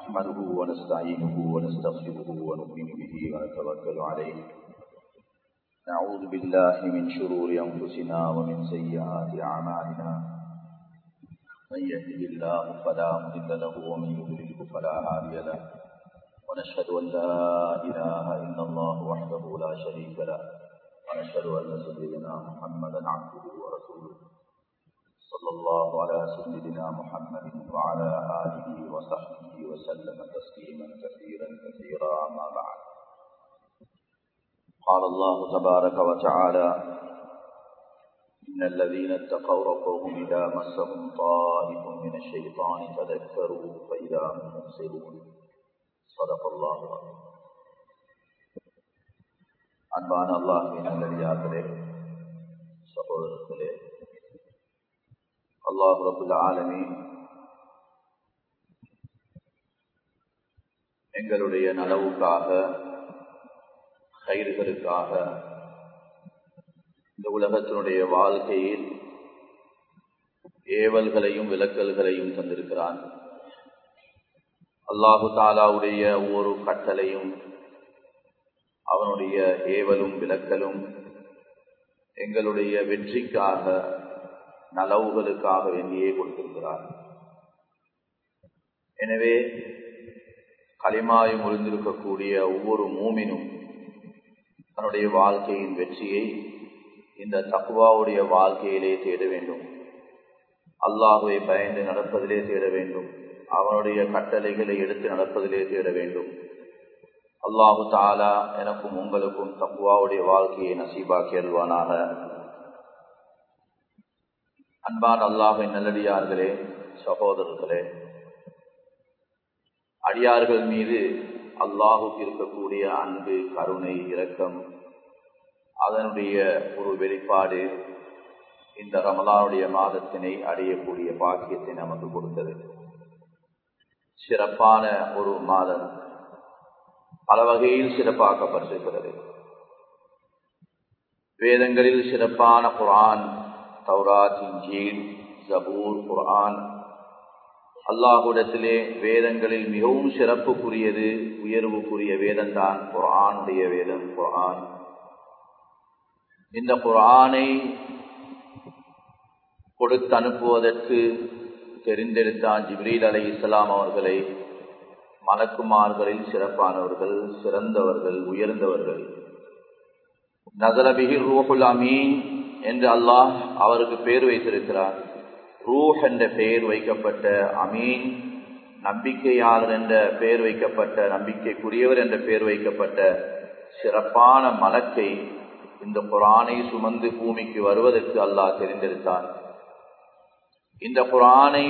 نحمده ونستعينه ونستغفره ونؤمن به ونتوكل عليه نعوذ بالله من شرور أنفسنا ومن سيئات أعمالنا من يهده الله فلا مضل له ومن يضلله فلا هادي له ونشهد أن لا إله إلا الله وحده لا شريك له ونشهد أن سيدنا محمدا عبده ورسوله صلى الله على سيدنا محمد وعلى آله وصحبه وسلم تسليما كثيرا كثيرا أما بعد قال الله تبارك وتعالى إن الذين اتقوا ربهم إذا مسهم طائف من الشيطان تذكروا فإذا هم مبصرون صدق الله العظيم அன்பான அல்லாஹின் நல்லடியார்களே சகோதரர்களே அல்லாஹ் ரபுல் ஆலமி எங்களுடைய நலவுக்காக கயிறுகளுக்காக இந்த உலகத்தினுடைய வாழ்க்கையில் ஏவல்களையும் விலக்கல்களையும் தந்திருக்கிறான் அல்லாஹு தாலாவுடைய ஒவ்வொரு கட்டளையும் அவனுடைய ஏவலும் விலக்கலும் எங்களுடைய வெற்றிக்காக நலவுகளுக்காக வேண்டியே கொடுத்திருக்கிறார் எனவே களிமாய் முழுந்திருக்கக்கூடிய ஒவ்வொரு மூமினும் தன்னுடைய வாழ்க்கையின் வெற்றியை இந்த தக்குவாவுடைய வாழ்க்கையிலே தேட வேண்டும் அல்லாஹுவை பயந்து நடப்பதிலே தேட வேண்டும் அவனுடைய கட்டளைகளை எடுத்து நடப்பதிலே தேட வேண்டும் அல்லாஹு தாலா எனக்கும் உங்களுக்கும் தக்குவாவுடைய வாழ்க்கையை நசீபாக்கி அல்வானாக அன்பான் அல்லாஹின் நல்லடியார்களே சகோதரர்களே அடியார்கள் மீது அல்லாஹுக்கு இருக்கக்கூடிய அன்பு கருணை இரக்கம் அதனுடைய ஒரு வெளிப்பாடு இந்த ரமலானுடைய மாதத்தினை அடையக்கூடிய பாக்கியத்தை நமக்கு கொடுத்தது சிறப்பான ஒரு மாதம் பல வகையில் சிறப்பாக்கப்பட்டிருக்கிறது வேதங்களில் சிறப்பான குரான் தௌராத் இஞ்சீல் ஜபூர் குரான் அல்லாஹுடத்திலே வேதங்களில் மிகவும் சிறப்புக்குரியது உயர்வுக்குரிய வேதம்தான் குரானுடைய வேதம் குரான் இந்த குரானை கொடுத்து அனுப்புவதற்கு தெரிந்தெடுத்தான் ஜிப்ரீல் அலை இஸ்லாம் அவர்களை மலக்குமார்களில் சிறப்பானவர்கள் சிறந்தவர்கள் உயர்ந்தவர்கள் நசரபிகி ரூஹுல் அமீன் என்று அல்லாஹ் அவருக்கு பேர் வைத்திருக்கிறார் ரூஹ் என்ற பெயர் வைக்கப்பட்ட அமீன் நம்பிக்கையாளர் என்ற பெயர் வைக்கப்பட்ட நம்பிக்கைக்குரியவர் என்ற பெயர் வைக்கப்பட்ட சிறப்பான மலக்கை இந்த குரானை சுமந்து பூமிக்கு வருவதற்கு அல்லாஹ் தெரிந்தெடுத்தான் இந்த குரானை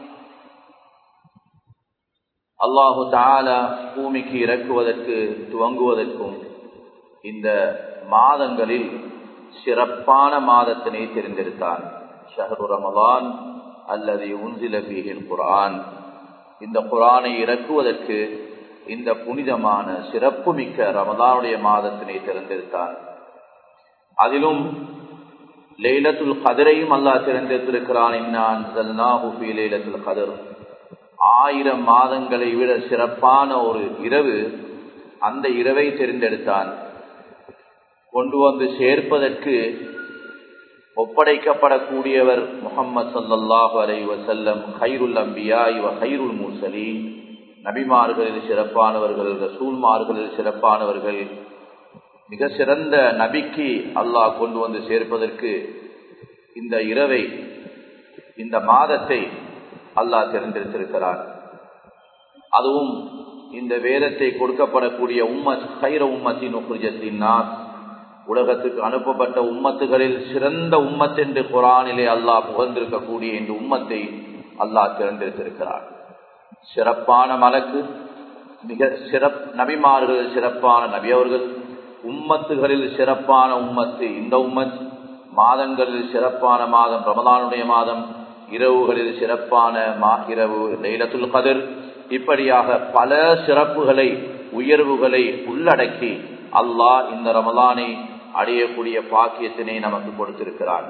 அல்லாஹு தாலா பூமிக்கு இறக்குவதற்கு துவங்குவதற்கும் இந்த மாதங்களில் சிறப்பான மாதத்தினை தெரிந்தெடுத்தான் ஷஹரு ரமலான் அல்லது உன்சில பீகில் குரான் இந்த குரானை இறக்குவதற்கு இந்த புனிதமான சிறப்புமிக்க ரமலானுடைய மாதத்தினை தெரிந்தெடுத்தான் அதிலும் லைலத்துல் கதிரையும் அல்லாஹ் தெரிந்தெடுத்திருக்கிறான் லைலத்துல் கதர் ஆயிரம் மாதங்களை விட சிறப்பான ஒரு இரவு அந்த இரவை தெரிந்தெடுத்தான் கொண்டு வந்து சேர்ப்பதற்கு ஒப்படைக்கப்படக்கூடியவர் முகம்மது சல்லாஹு அலை வசல்லம் ஹைருல் அம்பியா இவ ஹைருல் முர்சலி நபிமார்களில் சிறப்பானவர்கள் ரசூல்மார்களில் சிறப்பானவர்கள் மிக சிறந்த நபிக்கு அல்லாஹ் கொண்டு வந்து சேர்ப்பதற்கு இந்த இரவை இந்த மாதத்தை அல்லாஹ் தெரிந்திருத்திருக்கிறார் அதுவும் இந்த வேதத்தை கொடுக்கப்படக்கூடிய உம்மத் ஹைர உம்மத்தின் உக்குஜத்தின் நாஸ் உலகத்துக்கு அனுப்பப்பட்ட உம்மத்துகளில் சிறந்த உம்மத் என்று குரானிலே அல்லாஹ் புகழ்ந்திருக்கக்கூடிய இந்த உம்மத்தை அல்லாஹ் திறந்திருத்திருக்கிறார் சிறப்பான மலக்கு மிக சிறப் நபிமார்கள் சிறப்பான நபி அவர்கள் உம்மத்துகளில் சிறப்பான உம்மத்து இந்த உம்மத் மாதங்களில் சிறப்பான மாதம் ரமதானுடைய மாதம் இரவுகளில் சிறப்பான மா இரவு லைலத்துல் கதிர் இப்படியாக பல சிறப்புகளை உயர்வுகளை உள்ளடக்கி அல்லாஹ் இந்த ரமலானை அடையக்கூடிய பாக்கியத்தினை நமக்கு கொடுத்திருக்கிறார்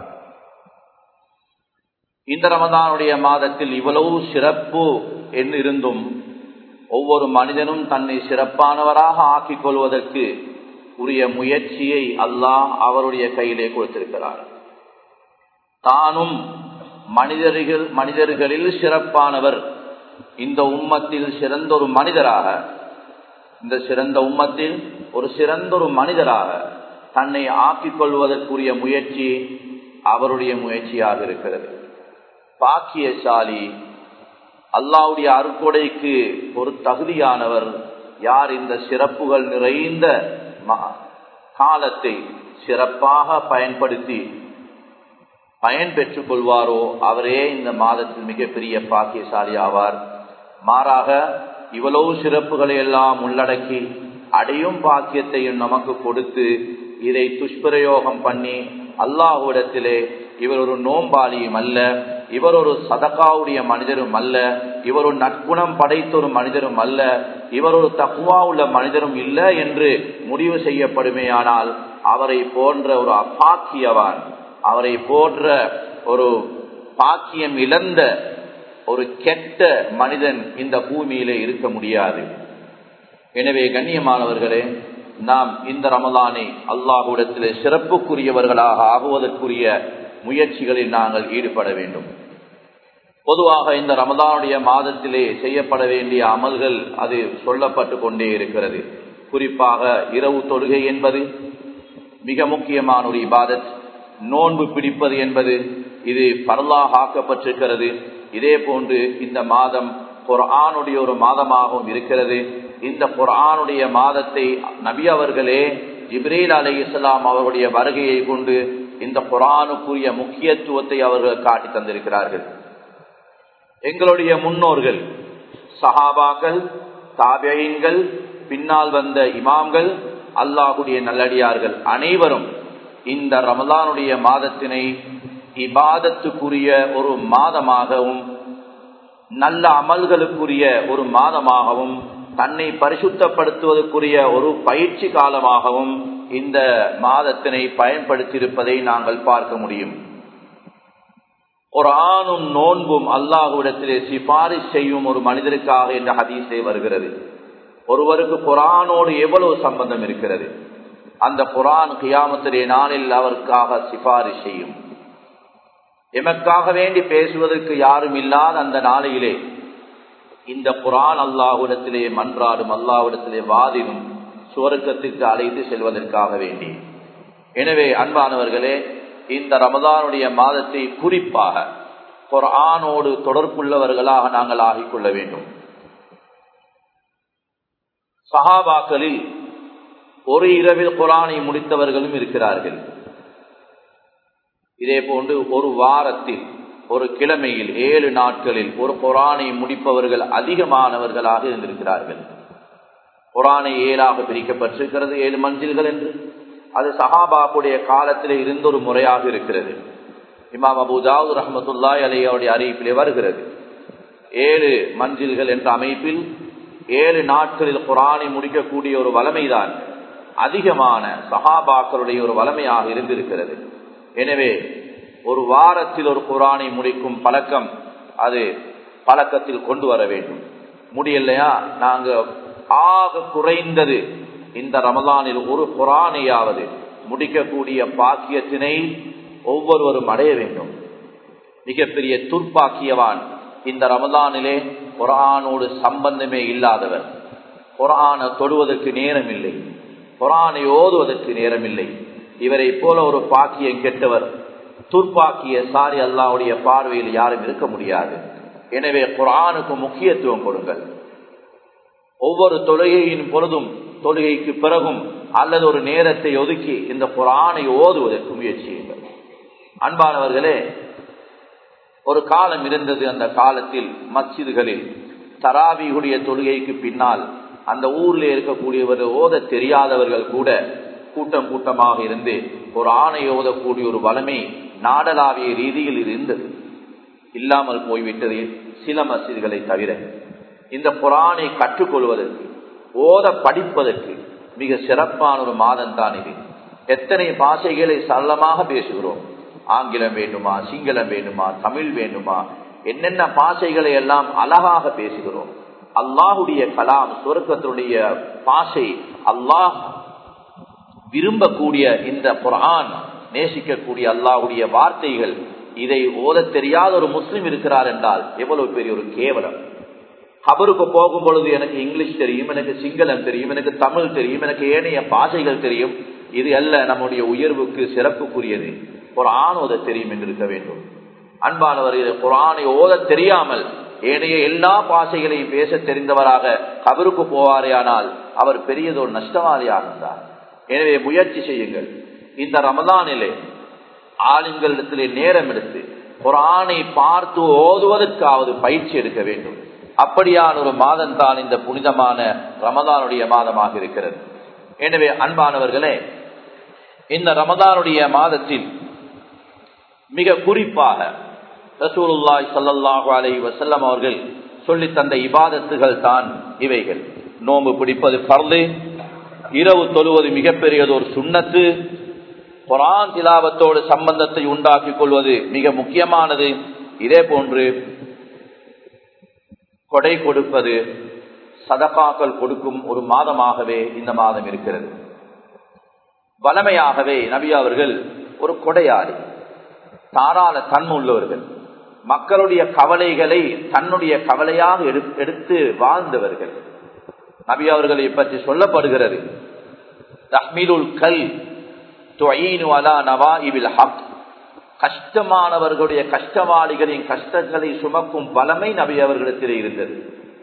இந்த ரமதானுடைய மாதத்தில் இவ்வளவு சிறப்பு என்று இருந்தும் ஒவ்வொரு மனிதனும் தன்னை சிறப்பானவராக ஆக்கிக் கொள்வதற்கு உரிய முயற்சியை அல்லாஹ் அவருடைய கையிலே கொடுத்திருக்கிறார் தானும் மனிதர்கள் மனிதர்களில் சிறப்பானவர் இந்த உம்மத்தில் சிறந்த ஒரு மனிதராக இந்த சிறந்த உம்மத்தில் ஒரு சிறந்த ஒரு மனிதராக தன்னை ஆக்கிக் கொள்வதற்குரிய முயற்சி அவருடைய முயற்சியாக இருக்கிறது பாக்கியசாலி அல்லாவுடைய அருக்கொடைக்கு ஒரு தகுதியானவர் யார் இந்த சிறப்புகள் நிறைந்த காலத்தை சிறப்பாக பயன்படுத்தி பயன் பெற்றுக் கொள்வாரோ அவரே இந்த மாதத்தில் மிகப்பெரிய பாக்கியசாலி ஆவார் மாறாக இவ்வளவு சிறப்புகளை எல்லாம் உள்ளடக்கி அடையும் பாக்கியத்தையும் நமக்கு கொடுத்து இதை துஷ்பிரயோகம் பண்ணி அல்லாஹுவிடத்திலே இவர் ஒரு நோம்பாளியும் அல்ல இவர் ஒரு சதகாவுடைய மனிதரும் அல்ல இவர் ஒரு நற்குணம் படைத்த ஒரு மனிதரும் அல்ல இவர் ஒரு தக்குவா உள்ள மனிதரும் இல்ல என்று முடிவு செய்யப்படுமேயானால் அவரை போன்ற ஒரு அப்பாக்கியவான் அவரை போன்ற ஒரு பாக்கியம் இழந்த ஒரு கெட்ட மனிதன் இந்த பூமியிலே இருக்க முடியாது எனவே கண்ணியமானவர்களே நாம் இந்த ரமலானை அல்லாஹுடத்திலே சிறப்புக்குரியவர்களாக ஆகுவதற்குரிய முயற்சிகளில் நாங்கள் ஈடுபட வேண்டும் பொதுவாக இந்த ரமதானுடைய மாதத்திலே செய்யப்பட வேண்டிய அமல்கள் அது சொல்லப்பட்டு கொண்டே இருக்கிறது குறிப்பாக இரவு தொழுகை என்பது மிக முக்கியமான ஒரு இபாதத் நோன்பு பிடிப்பது என்பது இது பரலாக ஆக்கப்பட்டிருக்கிறது இதே போன்று இந்த மாதம் குரானுடைய ஒரு மாதமாகவும் இருக்கிறது இந்த குரானுடைய மாதத்தை நபி அவர்களே ஜிப்ரீல் அலி இஸ்லாம் அவருடைய வருகையை கொண்டு இந்த குரானுக்குரிய முக்கியத்துவத்தை அவர்கள் காட்டி தந்திருக்கிறார்கள் எங்களுடைய முன்னோர்கள் சஹாபாக்கள் தாபியன்கள் பின்னால் வந்த இமாம்கள் அல்லாஹுடைய நல்லடியார்கள் அனைவரும் இந்த ரமலானுடைய மாதத்தினை இபாதத்துக்குரிய ஒரு மாதமாகவும் நல்ல அமல்களுக்குரிய ஒரு மாதமாகவும் தன்னை பரிசுத்தப்படுத்துவதற்குரிய ஒரு பயிற்சி காலமாகவும் இந்த மாதத்தினை பயன்படுத்தியிருப்பதை நாங்கள் பார்க்க முடியும் ஒரு ஆணும் நோன்பும் அல்லாஹுவிடத்திலே சிபாரிஷ் செய்யும் ஒரு மனிதருக்காக என்ற ஹதீஸே வருகிறது ஒருவருக்கு குரானோடு எவ்வளவு சம்பந்தம் இருக்கிறது அந்த குரான் கியாமத்திலே நாளில் அவருக்காக சிபாரிஷ் செய்யும் எமக்காக வேண்டி பேசுவதற்கு யாரும் இல்லாத அந்த நாளையிலே இந்த குரான் அல்லாஹுடத்திலே மன்றாடும் அல்லாஹுடத்திலே வாதிடும் சுவர்க்கத்திற்கு அழைத்து செல்வதற்காக வேண்டி எனவே அன்பானவர்களே இந்த ரமதானுடைய மாதத்தை குறிப்பாக குரானோடு தொடர்புள்ளவர்களாக நாங்கள் ஆகிக்கொள்ள வேண்டும் சஹாபாக்களில் ஒரு இரவில் குரானை முடித்தவர்களும் இருக்கிறார்கள் இதே போன்று ஒரு வாரத்தில் ஒரு கிழமையில் ஏழு நாட்களில் ஒரு குரானை முடிப்பவர்கள் அதிகமானவர்களாக இருந்திருக்கிறார்கள் குரானை ஏழாக பிரிக்கப்பட்டிருக்கிறது ஏழு மஞ்சில்கள் என்று அது சஹாபாக்குடைய காலத்திலே இருந்த ஒரு முறையாக இருக்கிறது இமாம் அபுதாவுத் ரஹமத்துல்லாய் அலையோடைய அறிவிப்பிலே வருகிறது ஏழு மஞ்சில்கள் என்ற அமைப்பில் ஏழு நாட்களில் குரானை முடிக்கக்கூடிய ஒரு வளமைதான் அதிகமான சஹாபாக்களுடைய ஒரு வளமையாக இருந்திருக்கிறது எனவே ஒரு வாரத்தில் ஒரு குரானை முடிக்கும் பழக்கம் அது பழக்கத்தில் கொண்டு வர வேண்டும் முடியலையா நாங்க ஆக குறைந்தது இந்த ரமலானில் ஒரு குரானையாவது முடிக்கக்கூடிய பாக்கியத்தினை ஒவ்வொருவரும் அடைய வேண்டும் மிகப்பெரிய துர்ப்பாக்கியவான் இந்த ரமலானிலே குரானோடு சம்பந்தமே இல்லாதவர் குரானை தொடுவதற்கு நேரம் இல்லை குரானை ஓதுவதற்கு நேரம் இல்லை இவரை போல ஒரு பாக்கியம் கெட்டவர் துர்ப்பாக்கிய சாரி அல்லாவுடைய பார்வையில் யாரும் இருக்க முடியாது எனவே குரானுக்கு முக்கியத்துவம் கொடுங்கள் ஒவ்வொரு தொழுகையின் பொழுதும் தொழுகைக்கு பிறகும் அல்லது ஒரு நேரத்தை ஒதுக்கி இந்த குரானை ஓதுவதற்கு முயற்சியுங்கள் அன்பானவர்களே ஒரு காலம் இருந்தது அந்த காலத்தில் மஸ்ஜிதுகளில் தராவியுடைய தொழுகைக்கு பின்னால் அந்த ஊர்ல இருக்கக்கூடியவர் ஓத தெரியாதவர்கள் கூட கூட்டம் கூட்டமாக இருந்து ஒரு ஆணை ஓதக்கூடிய ஒரு வளமை நாடளாவிய ரீதியில் இருந்தது இல்லாமல் போய்விட்டது சில மசிதிகளை தவிர இந்த குரானை கற்றுக்கொள்வதற்கு ஓத படிப்பதற்கு மிக சிறப்பான ஒரு மாதம் தான் இது எத்தனை பாஷைகளை சரளமாக பேசுகிறோம் ஆங்கிலம் வேண்டுமா சிங்களம் வேண்டுமா தமிழ் வேண்டுமா என்னென்ன பாஷைகளை எல்லாம் அழகாக பேசுகிறோம் அல்லாஹுடைய கலாம் சொர்க்கத்தினுடைய பாஷை அல்லாஹ் விரும்பக்கூடிய இந்த குரான் நேசிக்கக்கூடிய அல்லாஹுடைய வார்த்தைகள் இதை ஓத தெரியாத ஒரு முஸ்லிம் இருக்கிறார் என்றால் எவ்வளவு பெரிய ஒரு கேவலம் கபருக்கு போகும் பொழுது எனக்கு இங்கிலீஷ் தெரியும் எனக்கு சிங்களம் தெரியும் எனக்கு தமிழ் தெரியும் எனக்கு ஏனைய பாஷைகள் தெரியும் இது அல்ல நம்முடைய உயர்வுக்கு சிறப்புக்குரியது குரான் ஓத தெரியும் என்று இருக்க வேண்டும் அன்பானவர் இது குரானை ஓத தெரியாமல் ஏனைய எல்லா பாஷைகளையும் பேச தெரிந்தவராக கபருக்கு போவாரேயானால் அவர் பெரியதொரு நஷ்டவாதியாக இருந்தார் எனவே முயற்சி செய்யுங்கள் இந்த ரமதானிலே ஆளுங்களிடத்திலே நேரம் எடுத்து குரானை பார்த்து ஓதுவதற்காவது பயிற்சி எடுக்க வேண்டும் அப்படியான ஒரு மாதம் தான் இந்த புனிதமான ரமதானுடைய மாதமாக இருக்கிறது எனவே அன்பானவர்களே இந்த ரமதானுடைய மாதத்தில் மிக குறிப்பாக ரசூலுல்லாய் சல்லாஹு அலை வசல்லம் அவர்கள் சொல்லி தந்த இபாதத்துகள் தான் இவைகள் நோம்பு பிடிப்பது பரது இரவு தொழுவது மிகப்பெரியது ஒரு சுண்ணத்து குரான் திலாவத்தோடு சம்பந்தத்தை உண்டாக்கிக் கொள்வது மிக முக்கியமானது இதே போன்று கொடை கொடுப்பது சதக்காக்கள் கொடுக்கும் ஒரு மாதமாகவே இந்த மாதம் இருக்கிறது வளமையாகவே நபி அவர்கள் ஒரு கொடையாளி தாராள தன்மை உள்ளவர்கள் மக்களுடைய கவலைகளை தன்னுடைய கவலையாக எடுத்து வாழ்ந்தவர்கள் நபி அவர்களை பற்றி சொல்லப்படுகிறது தஹ்மீலுல் கல் ஹக் கஷ்டமானவர்களுடைய கஷ்டவாளிகளின் கஷ்டங்களை சுமக்கும் வளமை நபி அவர்களிடத்தில் இருந்தது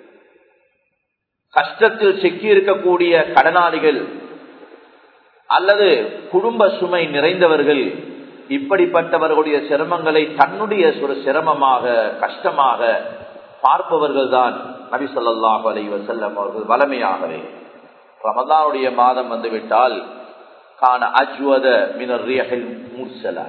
கஷ்டத்தில் சிக்கி இருக்கக்கூடிய கடனாளிகள் அல்லது குடும்ப சுமை நிறைந்தவர்கள் இப்படிப்பட்டவர்களுடைய சிரமங்களை தன்னுடைய ஒரு சிரமமாக கஷ்டமாக பார்ப்பவர்கள் தான் நபி சொல்லாஹு அலை வசல்லம் அவர்கள் வளமையாகவே ரமதானுடைய மாதம் வந்துவிட்டால் காண அஜ்வத மினர் முர்சலா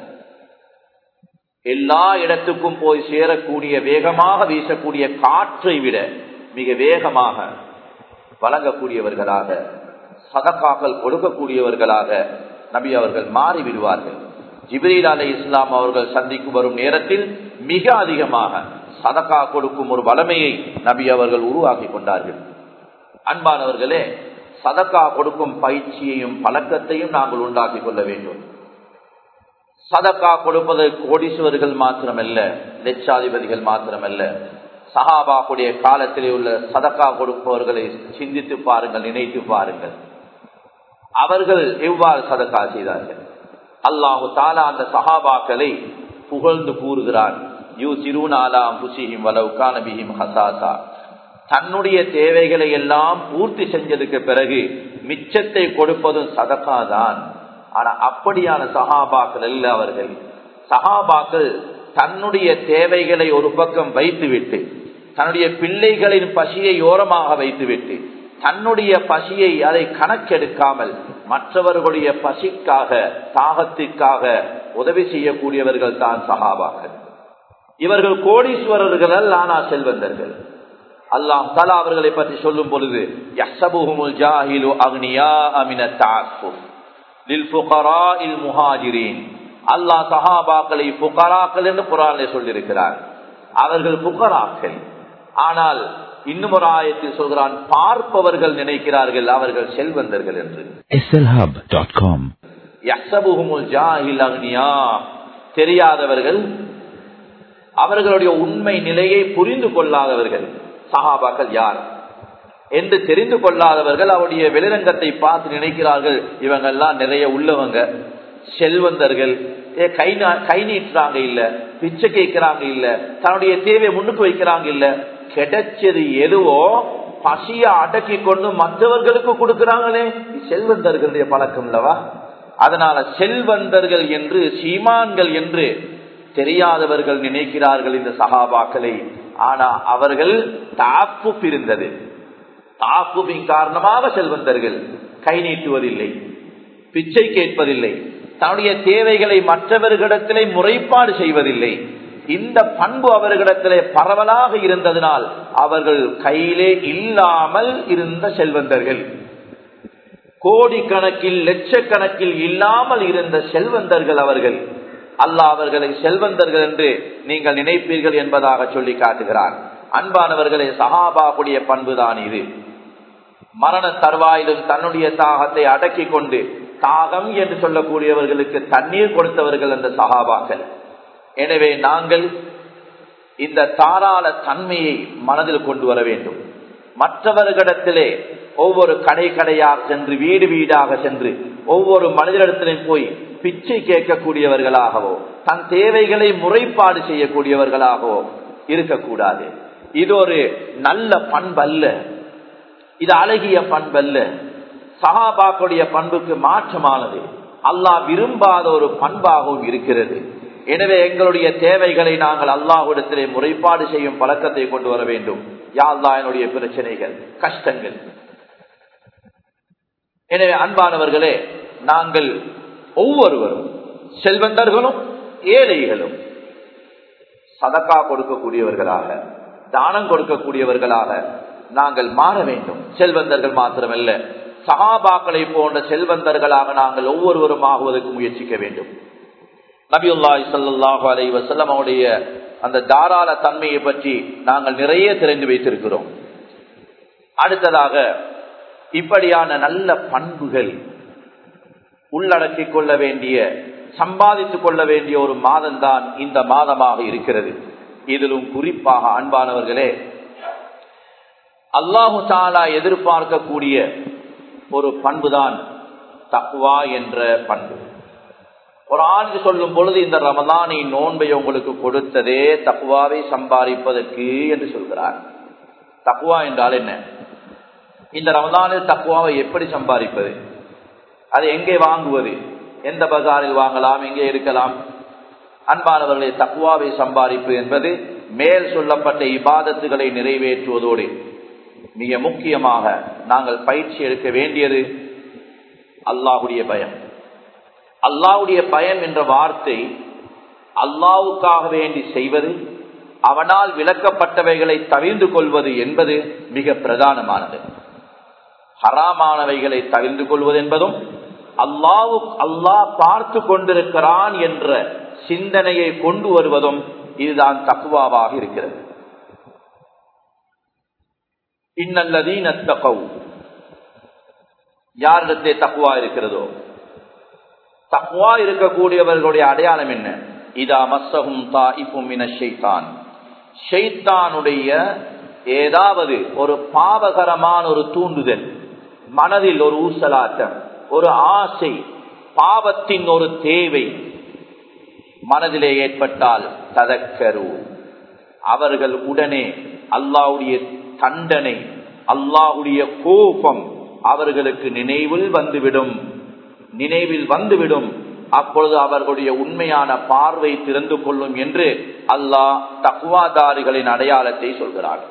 எல்லா இடத்துக்கும் போய் சேரக்கூடிய வேகமாக வீசக்கூடிய காற்றை விட மிக வேகமாக வழங்கக்கூடியவர்களாக சதக்காக்கள் கொடுக்கக்கூடியவர்களாக நபி அவர்கள் மாறிவிடுவார்கள் ஜிப்ரீல் அலை இஸ்லாம் அவர்கள் சந்திக்கு வரும் நேரத்தில் மிக அதிகமாக சதக்கா கொடுக்கும் ஒரு வளமையை நபி அவர்கள் உருவாக்கி கொண்டார்கள் அன்பானவர்களே சதக்கா கொடுக்கும் பயிற்சியையும் பழக்கத்தையும் நாங்கள் உண்டாக்கி கொள்ள வேண்டும் சதக்கா கொடுப்பது கோடீஸ்வர்கள் மாத்திரமல்ல லட்சாதிபதிகள் மாத்திரமல்ல சஹாபாக்குடைய காலத்திலே உள்ள சதக்கா கொடுப்பவர்களை சிந்தித்து பாருங்கள் நினைத்து பாருங்கள் அவர்கள் எவ்வாறு சதக்கா செய்தார்கள் அல்லாஹு தாலா அந்த சஹாபாக்களை புகழ்ந்து கூறுகிறான் யூ திருநாலாம் புசிஹிம் வலவுகானபிஹிம் ஹசாசா தன்னுடைய தேவைகளை எல்லாம் பூர்த்தி செஞ்சதுக்கு பிறகு மிச்சத்தை கொடுப்பதும் சதக்கா தான் ஆனா அப்படியான சகாபாக்கள் அல்ல அவர்கள் சகாபாக்கள் தன்னுடைய தேவைகளை ஒரு பக்கம் வைத்துவிட்டு தன்னுடைய பிள்ளைகளின் பசியை ஓரமாக வைத்துவிட்டு தன்னுடைய பசியை அதை கணக்கெடுக்காமல் மற்றவர்களுடைய பசிக்காக தாகத்திற்காக உதவி செய்யக்கூடியவர்கள் தான் சகாபாக்கள் இவர்கள் கோடீஸ்வரர்கள் ஆனா செல்வந்தர்கள் அல்லாம் தலா அவர்களை பற்றி சொல்லும் பொழுது யஹ்சபுஹுமுல் ஜாஹிலு அக்னியா அமின தாக்குஃப் லில் ஃபுகராஇல் முஹாஜிரீன் அல்லாஹ் சஹாபாக்களை புகராக்கள் என்று குரானிலே சொல்லியிருக்கிறார் அவர்கள் புகராக்கள் ஆனால் இன்னும் ஒரு ஆயத்தில் சொல்கிறான் பார்ப்பவர்கள் நினைக்கிறார்கள் அவர்கள் செல்வந்தர்கள் என்று slhub.com யஹ்சபுஹுமுல் ஜாஹில் அக்னியா தெரியாதவர்கள் அவர்களுடைய உண்மை நிலையை புரிந்து கொள்ளாதவர்கள் சஹாபாக்கள் யார் என்று தெரிந்து கொள்ளாதவர்கள் அவருடைய வெளிரங்கத்தை பார்த்து நினைக்கிறார்கள் இவங்கெல்லாம் நிறைய உள்ளவங்க செல்வந்தர்கள் ஏ, கை நா- கை நீட்டுறாங்க இல்ல பிச்சை கேட்கிறாங்க இல்ல தன்னுடைய தேவையை முன்னுக்கு வைக்கிறாங்க இல்ல கிடைச்சது எதுவோ பசிய அடக்கி கொண்டு மற்றவர்களுக்கு கொடுக்கிறாங்களே இது செல்வந்தர்களுடைய பழக்கம் இல்லவா அதனால செல்வந்தர்கள் என்று சீமான்கள் என்று தெரியாதவர்கள் நினைக்கிறார்கள் இந்த சகாபாக்களை ஆனா அவர்கள் தாப்பு இருந்தது தாக்குவின் காரணமாக செல்வந்தர்கள் கை நீட்டுவதில்லை பிச்சை கேட்பதில்லை தன்னுடைய தேவைகளை மற்றவர்களிடத்திலே முறைப்பாடு செய்வதில்லை இந்த பண்பு அவர்களிடத்திலே பரவலாக இருந்ததனால் அவர்கள் கையிலே இல்லாமல் இருந்த செல்வந்தர்கள் கோடிக்கணக்கில் லட்சக்கணக்கில் இல்லாமல் இருந்த செல்வந்தர்கள் அவர்கள் அல்லாஹ் அவர்களை செல்வந்தர்கள் என்று நீங்கள் நினைப்பீர்கள் என்பதாக சொல்லி காட்டுகிறார் அன்பானவர்களே சஹாபாக்குடைய பண்புதான் இது மரண தருவாயிலும் தன்னுடைய தாகத்தை அடக்கி கொண்டு தாகம் என்று சொல்லக்கூடியவர்களுக்கு தண்ணீர் கொடுத்தவர்கள் அந்த சகாபாக்கள் எனவே நாங்கள் இந்த தாராள தன்மையை மனதில் கொண்டு வர வேண்டும் மற்றவர்களிடத்திலே ஒவ்வொரு கடை கடையாக சென்று வீடு வீடாக சென்று ஒவ்வொரு மனிதரிடத்திலும் போய் பிச்சை கேட்கக்கூடியவர்களாகவோ தன் தேவைகளை முறைப்பாடு செய்யக்கூடியவர்களாகவோ இருக்கக்கூடாது இது ஒரு நல்ல பண்பல்ல இது அழகிய பண்பல்ல சகாபாக்குடைய பண்புக்கு மாற்றமானது அல்லாஹ் விரும்பாத ஒரு பண்பாகவும் இருக்கிறது எனவே எங்களுடைய தேவைகளை நாங்கள் அல்லாஹ்விடத்திலே முறைப்பாடு செய்யும் பழக்கத்தை கொண்டு வர வேண்டும் யாழ்லா என்னுடைய பிரச்சனைகள் கஷ்டங்கள் எனவே அன்பானவர்களே நாங்கள் ஒவ்வொருவரும் செல்வந்தர்களும் ஏழைகளும் சதக்கா கொடுக்கக்கூடியவர்களாக தானம் கொடுக்கக்கூடியவர்களாக நாங்கள் மாற வேண்டும் செல்வந்தர்கள் மாத்திரமல்ல சகாபாக்களை போன்ற செல்வந்தர்களாக நாங்கள் ஒவ்வொருவரும் ஆகுவதற்கு முயற்சிக்க வேண்டும் நபியுல்லாய் சல்லாஹு அலை வசல்லம் அவருடைய அந்த தாராள தன்மையை பற்றி நாங்கள் நிறைய தெரிந்து வைத்திருக்கிறோம் அடுத்ததாக இப்படியான நல்ல பண்புகள் உள்ளடக்கிக் கொள்ள வேண்டிய சம்பாதித்துக் கொள்ள வேண்டிய ஒரு மாதம்தான் இந்த மாதமாக இருக்கிறது இதிலும் குறிப்பாக அன்பானவர்களே அல்லாஹு தாலா எதிர்பார்க்கக்கூடிய ஒரு பண்புதான் தக்குவா என்ற பண்பு ஒரு ஆண்டு சொல்லும் பொழுது இந்த ரமதானை நோன்பை உங்களுக்கு கொடுத்ததே தக்குவாவை சம்பாதிப்பதற்கு என்று சொல்கிறார் தக்குவா என்றால் என்ன இந்த ரமதானில் தக்குவாவை எப்படி சம்பாதிப்பது அதை எங்கே வாங்குவது எந்த பஜாரில் வாங்கலாம் எங்கே இருக்கலாம் அன்பானவர்களை தக்குவாவை சம்பாதிப்பு என்பது மேல் சொல்லப்பட்ட இபாதத்துகளை நிறைவேற்றுவதோடு மிக முக்கியமாக நாங்கள் பயிற்சி எடுக்க வேண்டியது அல்லாஹுடைய பயம் அல்லாவுடைய பயம் என்ற வார்த்தை அல்லாவுக்காக வேண்டி செய்வது அவனால் விளக்கப்பட்டவைகளை தவிர்ந்து கொள்வது என்பது மிக பிரதானமானது ஹராமானவைகளை தவிர்ந்து கொள்வது என்பதும் அல்லாவு அல்லாஹ் பார்த்து கொண்டிருக்கிறான் என்ற சிந்தனையை கொண்டு வருவதும் இதுதான் தக்குவாவாக இருக்கிறது இன்னல்லதீன தகவு யாரிடத்தே தக்குவா இருக்கிறதோ தக்குவா இருக்கக்கூடியவர்களுடைய அடையாளம் என்ன இதா மசகும் தாயிப்பும் ஷெய்தானுடைய ஏதாவது ஒரு பாவகரமான ஒரு தூண்டுதல் மனதில் ஒரு ஊசலாட்டம் ஒரு ஆசை பாவத்தின் ஒரு தேவை மனதிலே ஏற்பட்டால் ததக்கரு அவர்கள் உடனே அல்லாவுடைய தண்டனை அல்லாஹுடைய கோபம் அவர்களுக்கு நினைவில் வந்துவிடும் நினைவில் வந்துவிடும் அப்பொழுது அவர்களுடைய உண்மையான பார்வை திறந்து கொள்ளும் என்று அல்லாஹ் தக்குவாதாரிகளின் அடையாளத்தை சொல்கிறார்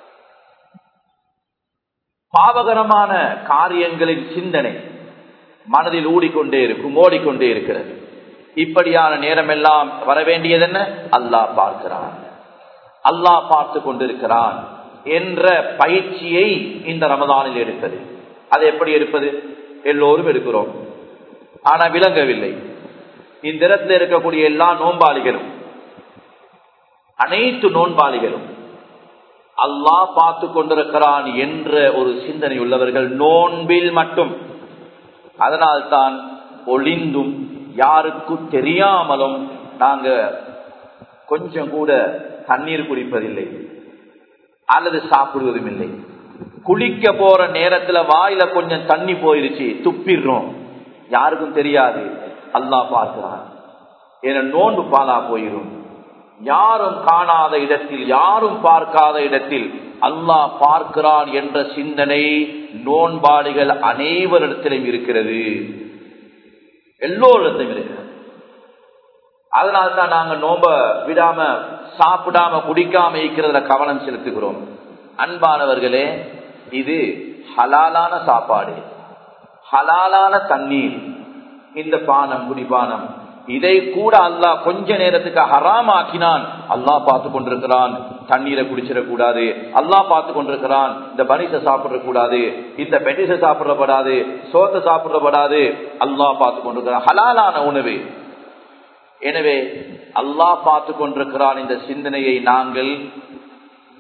பாவகரமான காரியங்களின் சிந்தனை மனதில் ஊடிக்கொண்டே இருக்கும் ஓடிக்கொண்டே இருக்கிறது இப்படியான நேரம் எல்லாம் வர வேண்டியது என்ன அல்லாஹ் பார்க்கிறான் அல்லாஹ் பார்த்து கொண்டிருக்கிறான் என்ற பயிற்சியை இந்த ரமதானில் எடுத்தது அது எப்படி எடுப்பது எல்லோரும் எடுக்கிறோம் ஆனா விளங்கவில்லை இந்த இடத்துல இருக்கக்கூடிய எல்லா நோன்பாளிகளும் அனைத்து நோன்பாளிகளும் அல்லாஹ் பார்த்து கொண்டிருக்கிறான் என்ற ஒரு சிந்தனை உள்ளவர்கள் நோன்பில் மட்டும் அதனால்தான் ஒளிந்தும் யாருக்கும் தெரியாமலும் நாங்க கொஞ்சம் கூட தண்ணீர் குடிப்பதில்லை அல்லது சாப்பிடுவதும் இல்லை குளிக்க போற நேரத்துல வாயில கொஞ்சம் தண்ணி போயிருச்சு துப்பிடுறோம் யாருக்கும் தெரியாது அல்லாஹ் பார்க்கிறான் என நோன்பு பாலா போயிரும் யாரும் காணாத இடத்தில் யாரும் பார்க்காத இடத்தில் அல்லாஹ் பார்க்கிறான் என்ற சிந்தனை நோன்பாளிகள் அனைவரிடத்திலும் இருக்கிறது எல்லோரிடத்திலும் இருக்கிறது அதனால்தான் நாங்க நோம்ப விடாம சாப்பிடாம குடிக்காம இருக்கிறதுல கவனம் செலுத்துகிறோம் அன்பானவர்களே இது ஹலாலான சாப்பாடு ஹலாலான தண்ணீர் இந்த பானம் குடிபானம் இதை கூட அல்லாஹ் கொஞ்ச நேரத்துக்கு ஹராம் ஆக்கினான் அல்லாஹ் பார்த்து கொண்டிருக்கிறான் தண்ணீரை குடிச்சிடக்கூடாது அல்லாஹ் பார்த்து கொண்டிருக்கிறான் இந்த பனிச சாப்பிடக்கூடாது இந்த பெட்டிச சாப்பிடப்படாது சோத்தை சாப்பிடப்படாது அல்லாஹ் பார்த்து கொண்டிருக்கிறான் ஹலாலான உணவு எனவே அல்லாஹ் பார்த்து கொண்டிருக்கிறான் இந்த சிந்தனையை நாங்கள்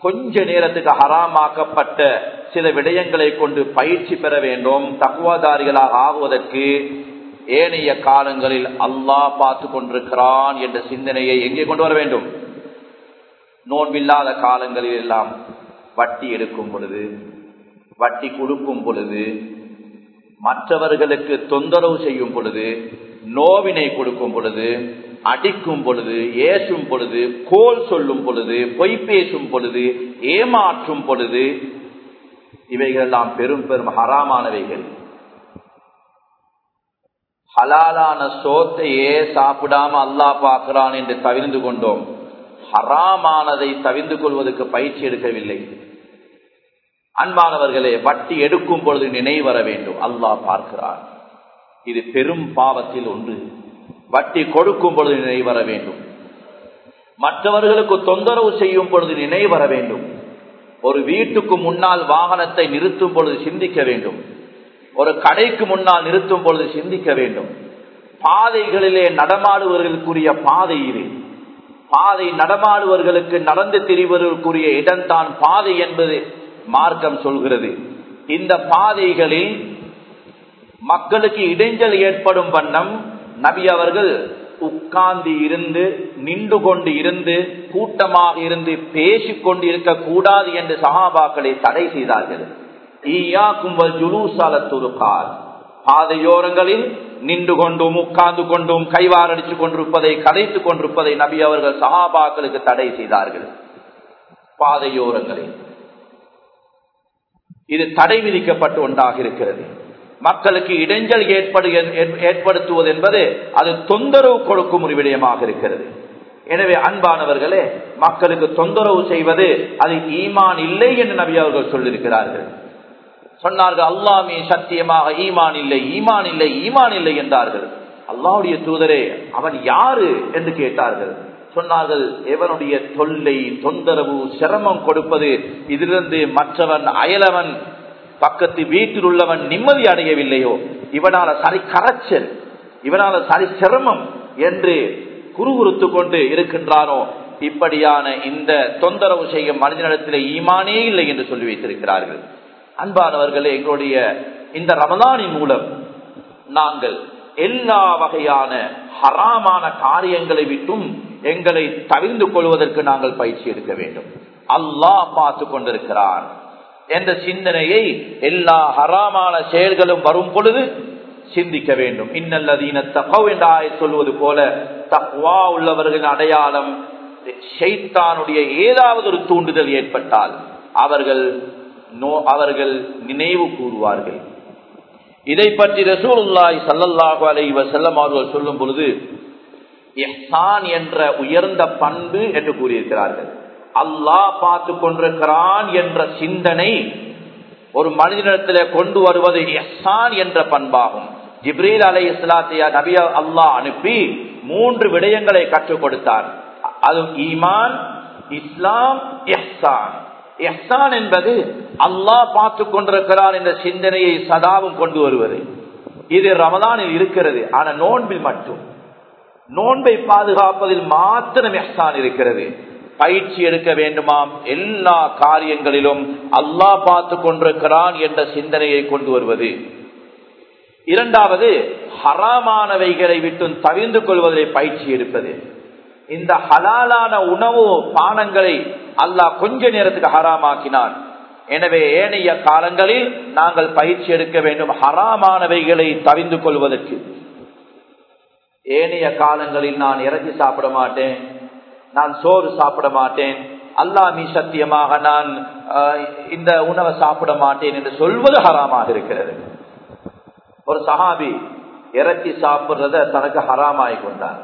கொஞ்ச நேரத்துக்கு ஹராமாக்கப்பட்ட சில விடயங்களை கொண்டு பயிற்சி பெற வேண்டும் தக்குவாதாரிகளாக ஆகுவதற்கு ஏனைய காலங்களில் அல்லாஹ் பார்த்து கொண்டிருக்கிறான் என்ற சிந்தனையை எங்கே கொண்டு வர வேண்டும் நோன்பில்லாத காலங்களில் எல்லாம் வட்டி எடுக்கும் பொழுது வட்டி கொடுக்கும் பொழுது மற்றவர்களுக்கு தொந்தரவு செய்யும் பொழுது நோவினை கொடுக்கும் பொழுது அடிக்கும் பொழுது ஏசும் பொழுது கோல் சொல்லும் பொழுது பொய் பேசும் பொழுது ஏமாற்றும் பொழுது இவைகள் எல்லாம் பெரும் பெரும் ஹராமானவைகள் ஹலாலான சோத்தையே சாப்பிடாம அல்லாஹ் பார்க்கிறான் என்று தவிர்ந்து கொண்டோம் ஹராமானதை தவிர்ந்து கொள்வதற்கு பயிற்சி எடுக்கவில்லை அன்பானவர்களே வட்டி எடுக்கும் பொழுது நினைவு வர வேண்டும் அல்லாஹ் பார்க்கிறான் இது பெரும் பாவத்தில் ஒன்று வட்டி கொடுக்கும் பொழுது நினைவு வர வேண்டும் மற்றவர்களுக்கு தொந்தரவு செய்யும் பொழுது நினைவு வர வேண்டும் ஒரு வீட்டுக்கு முன்னால் வாகனத்தை நிறுத்தும் பொழுது சிந்திக்க வேண்டும் ஒரு கடைக்கு முன்னால் நிறுத்தும் பொழுது சிந்திக்க வேண்டும் பாதைகளிலே நடமாடுவர்களுக்குரிய பாதை இது பாதை நடமாடுவர்களுக்கு நடந்து திரிவதற்குரிய இடம்தான் பாதை என்பது மார்க்கம் சொல்கிறது இந்த பாதைகளில் மக்களுக்கு இடைஞ்சல் ஏற்படும் வண்ணம் நபி அவர்கள் உட்கார்ந்து இருந்து நின்று கொண்டு இருந்து கூட்டமாக இருந்து பேசிக் கொண்டு இருக்க கூடாது என்று சகாபாக்களை தடை செய்தார்கள் பாதையோரங்களில் நின்று கொண்டும் உட்கார்ந்து கொண்டும் கைவாரடித்துக் கொண்டிருப்பதை கதைத்துக் கொண்டிருப்பதை நபி அவர்கள் சகாபாக்களுக்கு தடை செய்தார்கள் பாதையோரங்களில் இது தடை விதிக்கப்பட்டு ஒன்றாக இருக்கிறது மக்களுக்கு இடைஞ்சல் ஏற்படு ஏற்படுத்துவது என்பது அது தொந்தரவு கொடுக்கும் ஒரு விடயமாக இருக்கிறது எனவே அன்பானவர்களே மக்களுக்கு தொந்தரவு செய்வது அது ஈமான் இல்லை என்று நபி அவர்கள் சொல்லியிருக்கிறார்கள் சொன்னார்கள் அல்லாமே சத்தியமாக ஈமான் இல்லை ஈமான் இல்லை ஈமான் இல்லை என்றார்கள் அல்லாவுடைய தூதரே அவன் யாரு என்று கேட்டார்கள் சொன்னார்கள் எவனுடைய தொல்லை தொந்தரவு சிரமம் கொடுப்பது இதிலிருந்து மற்றவன் அயலவன் பக்கத்து வீட்டில் உள்ளவன் நிம்மதி அடையவில்லையோ இவனால சரி கரைச்சல் இவனால சரி சிரமம் என்று குறுகுறுத்து கொண்டு இருக்கின்றானோ இப்படியான இந்த தொந்தரவு செய்யும் மனிதனிடத்தில் ஈமானே இல்லை என்று சொல்லி வைத்திருக்கிறார்கள் அன்பானவர்களே எங்களுடைய இந்த ரமதானின் மூலம் நாங்கள் எல்லா வகையான ஹராமான காரியங்களை விட்டும் எங்களை தவிர்ந்து கொள்வதற்கு நாங்கள் பயிற்சி எடுக்க வேண்டும் அல்லாஹ் பார்த்து கொண்டிருக்கிறான் என்ற சிந்தனையை எல்லா ஹராமான செயல்களும் வரும் பொழுது சிந்திக்க வேண்டும் இன்னல்லதீன தகவ் என்ற ஆய சொல்வது போல தக்வா உள்ளவர்களின் அடையாளம் ஷைத்தானுடைய ஏதாவது ஒரு தூண்டுதல் ஏற்பட்டால் அவர்கள் நோ அவர்கள் நினைவு கூறுவார்கள் இதை பற்றி ரசூலுல்லாய் சல்லல்லாஹு அலை வசல்லம் அவர்கள் சொல்லும் பொழுது எஹ்சான் என்ற உயர்ந்த பண்பு என்று கூறியிருக்கிறார்கள் அல்லாஹ் பார்த்து கொண்டிருக்கிறான் என்ற சிந்தனை ஒரு மனிதனிடத்தில் கொண்டு வருவது எஹ்சான் என்ற பண்பாகும் ஜிப்ரீல் அலை இஸ்லாத்தியா நபிய அல்லாஹ் அனுப்பி மூன்று விடயங்களை கற்றுக் கொடுத்தார் அது ஈமான் இஸ்லாம் எஹ்சான் எஹ்சான் என்பது அல்லாஹ் பார்த்து கொண்டிருக்கிறான் என்ற சிந்தனையை சதாவும் கொண்டு வருவது இது ரமதானில் இருக்கிறது ஆனா நோன்பில் மட்டும் நோன்பை பாதுகாப்பதில் மாத்திரம் எஹ்சான் இருக்கிறது பயிற்சி எடுக்க வேண்டுமாம் எல்லா காரியங்களிலும் அல்லாஹ் பார்த்து கொண்டிருக்கிறான் என்ற சிந்தனையை கொண்டு வருவது இரண்டாவது ஹராமானவைகளை விட்டு தவிர்ந்து கொள்வதை பயிற்சி எடுப்பது இந்த ஹலாலான உணவு பானங்களை அல்லாஹ் கொஞ்ச நேரத்துக்கு ஹராமாக்கினான் எனவே ஏனைய காலங்களில் நாங்கள் பயிற்சி எடுக்க வேண்டும் ஹராமானவைகளை தவிர்ந்து கொள்வதற்கு ஏனைய காலங்களில் நான் இறச்சி சாப்பிட மாட்டேன் நான் சோறு சாப்பிட மாட்டேன் அல்லாமி சத்தியமாக நான் இந்த உணவை சாப்பிட மாட்டேன் என்று சொல்வது ஹராமாக இருக்கிறது ஒரு சஹாபி இறைச்சி சாப்பிடுறத தனக்கு ஹராமாய் கொண்டார்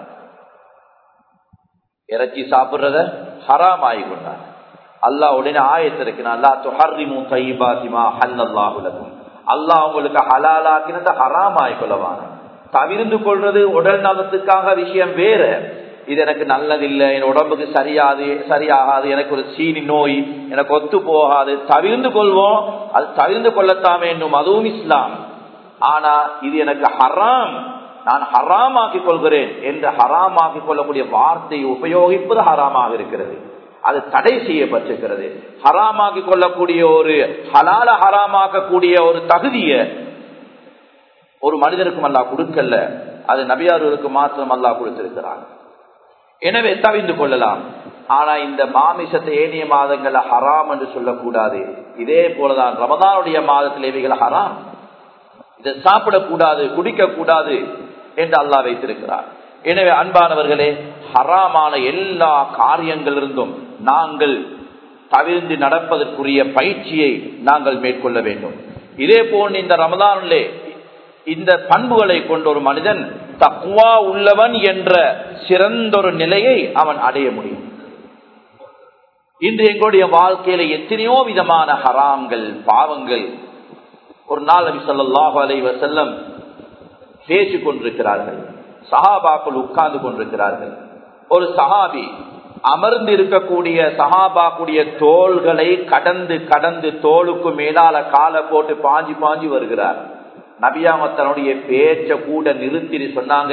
இறைச்சி சாப்பிடுறத ஹராமாய் கொண்டார் அல்லாஹ் உடனே ஆயத்திருக்கிறான் அல்லா துஹர்ரிமு தைபாசிமா ஹல்லல்லாஹுலகும் அல்லாஹ் உங்களுக்கு ஹலாலாக்கினத ஹராமாய் கொள்ளவான தவிர்ந்து கொள்றது உடல் நலத்துக்காக விஷயம் வேற இது எனக்கு நல்லதில்லை என் உடம்புக்கு சரியாது சரியாகாது எனக்கு ஒரு சீனி நோய் எனக்கு ஒத்து போகாது தவிர்ந்து கொள்வோம் அது தவிர்ந்து கொள்ளத்தான் வேண்டும் அதுவும் இஸ்லாம் ஆனா இது எனக்கு ஹராம் நான் ஹராமாக்கிக் கொள்கிறேன் என்று ஹராமாக்கிக் கொள்ளக்கூடிய வார்த்தையை உபயோகிப்பது ஹராமாக இருக்கிறது அது தடை செய்யப்பட்டிருக்கிறது ஹராமாக்கி கொள்ளக்கூடிய ஒரு ஹலால ஹராமாக்கக்கூடிய ஒரு தகுதிய ஒரு மனிதருக்கும் அல்லா கொடுக்கல அது நபியார்களுக்கு மாத்திரம் அல்லா கொடுத்திருக்கிறார் எனவே தவிந்து கொள்ளலாம் ஆனா இந்த மாமிசத்தை ஏனைய மாதங்கள்ல ஹராம் என்று சொல்லக்கூடாது இதே போலதான் ரமதானுடைய மாதத்தில் இவைகள் ஹராம் இதை சாப்பிடக்கூடாது குடிக்க கூடாது என்று அல்லா வைத்திருக்கிறார் எனவே அன்பானவர்களே ஹராமான எல்லா காரியங்களிலிருந்தும் நாங்கள் தவிர்ந்து நடப்பதற்குரிய பயிற்சியை நாங்கள் மேற்கொள்ள வேண்டும் இதே போன்று இந்த ரமதானிலே இந்த பண்புகளை கொண்ட ஒரு மனிதன் தக்குவா உள்ளவன் என்ற சிறந்தொரு நிலையை அவன் அடைய முடியும் இன்று எங்களுடைய வாழ்க்கையில எத்தனையோ விதமான ஹராம்கள் பாவங்கள் ஒரு நாள் நபி சொல்லாஹு அலை வசல்லம் பேசிக் கொண்டிருக்கிறார்கள் சஹாபாக்கள் உட்கார்ந்து கொண்டிருக்கிறார்கள் ஒரு சஹாபி அமர்ந்து இருக்கக்கூடிய சஹாபாக்குடைய தோள்களை கடந்து கடந்து தோளுக்கு மேலால காலை போட்டு பாஞ்சி பாஞ்சி வருகிறார் நபியாம தன்னுடைய பேச்ச கூட நிறுத்தி சொன்னாங்க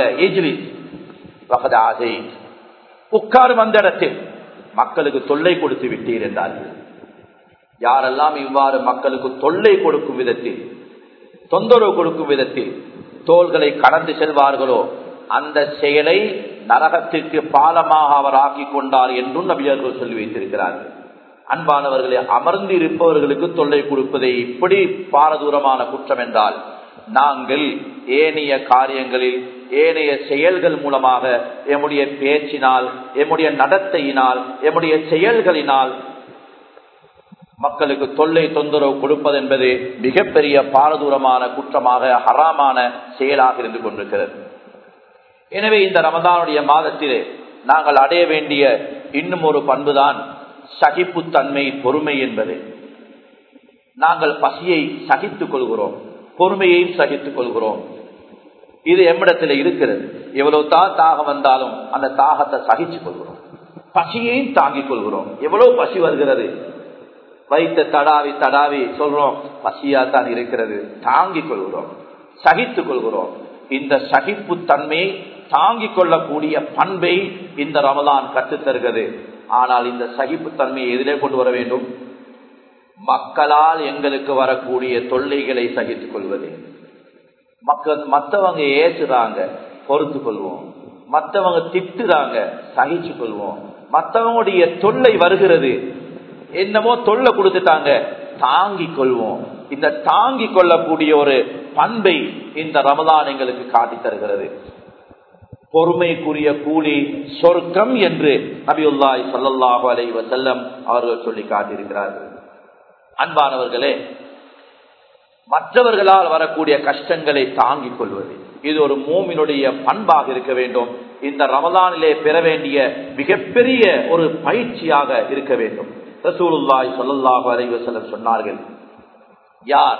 உட்காரும் அந்த இடத்தில் மக்களுக்கு தொல்லை கொடுத்து விட்டீர் என்றார்கள் யாரெல்லாம் இவ்வாறு மக்களுக்கு தொல்லை கொடுக்கும் விதத்தில் தொந்தரவு கொடுக்கும் விதத்தில் தோள்களை கடந்து செல்வார்களோ அந்த செயலை நரகத்திற்கு பாலமாக அவர் ஆக்கி கொண்டார் என்றும் நபியர்கள் சொல்லி வைத்திருக்கிறார்கள் அன்பானவர்களை அமர்ந்து இருப்பவர்களுக்கு தொல்லை கொடுப்பதை இப்படி பாரதூரமான குற்றம் என்றால் நாங்கள் ஏனைய காரியங்களில் ஏனைய செயல்கள் மூலமாக எம்முடைய பேச்சினால் எம்முடைய நடத்தையினால் எம்முடைய செயல்களினால் மக்களுக்கு தொல்லை தொந்தரவு கொடுப்பது என்பது மிகப்பெரிய பாரதூரமான குற்றமாக ஹராமான செயலாக இருந்து கொண்டிருக்கிறது எனவே இந்த ரமதானுடைய மாதத்திலே நாங்கள் அடைய வேண்டிய இன்னும் ஒரு பண்புதான் சகிப்புத்தன்மை பொறுமை என்பது நாங்கள் பசியை சகித்துக் கொள்கிறோம் பொறுமையையும் சகித்துக் கொள்கிறோம் இது எம்மிடத்தில் இருக்கிறது எவ்வளவு தான் தாகம் வந்தாலும் அந்த தாகத்தை சகிச்சுக் கொள்கிறோம் பசியையும் தாங்கிக் கொள்கிறோம் எவ்வளவு பசி வருகிறது வைத்த தடாவி தடாவி சொல்றோம் பசியா தான் இருக்கிறது தாங்கிக் கொள்கிறோம் சகித்துக் கொள்கிறோம் இந்த சகிப்பு தன்மையை தாங்கிக் கொள்ளக்கூடிய பண்பை இந்த ரமதான் கற்றுத்தருகிறது ஆனால் இந்த சகிப்பு தன்மையை எதிரே கொண்டு வர வேண்டும் மக்களால் எங்களுக்கு வரக்கூடிய தொல்லைகளை சகித்துக் கொள்வது மக்கள் மற்றவங்க ஏசுறாங்க பொறுத்து கொள்வோம் மற்றவங்க திட்டுறாங்க சகிச்சு கொள்வோம் மற்றவங்களுடைய தொல்லை வருகிறது என்னமோ தொல்லை கொடுத்துட்டாங்க தாங்கிக் கொள்வோம் இந்த தாங்கிக் கொள்ளக்கூடிய ஒரு பண்பை இந்த ரமதான் எங்களுக்கு காட்டி தருகிறது பொறுமைக்குரிய கூலி சொர்க்கம் என்று நபியுல்லாய் சல்லாஹு அலை வசல்லம் அவர்கள் சொல்லி காட்டியிருக்கிறார்கள் அன்பானவர்களே மற்றவர்களால் வரக்கூடிய கஷ்டங்களை தாங்கிக் கொள்வது இது ஒரு மூமினுடைய பண்பாக இருக்க வேண்டும் இந்த ரமதானிலே பெற வேண்டிய மிகப்பெரிய ஒரு பயிற்சியாக இருக்க வேண்டும் ரசூலுல்லாய் சொல்லல்லாஹு அலைவசலம் சொன்னார்கள் யார்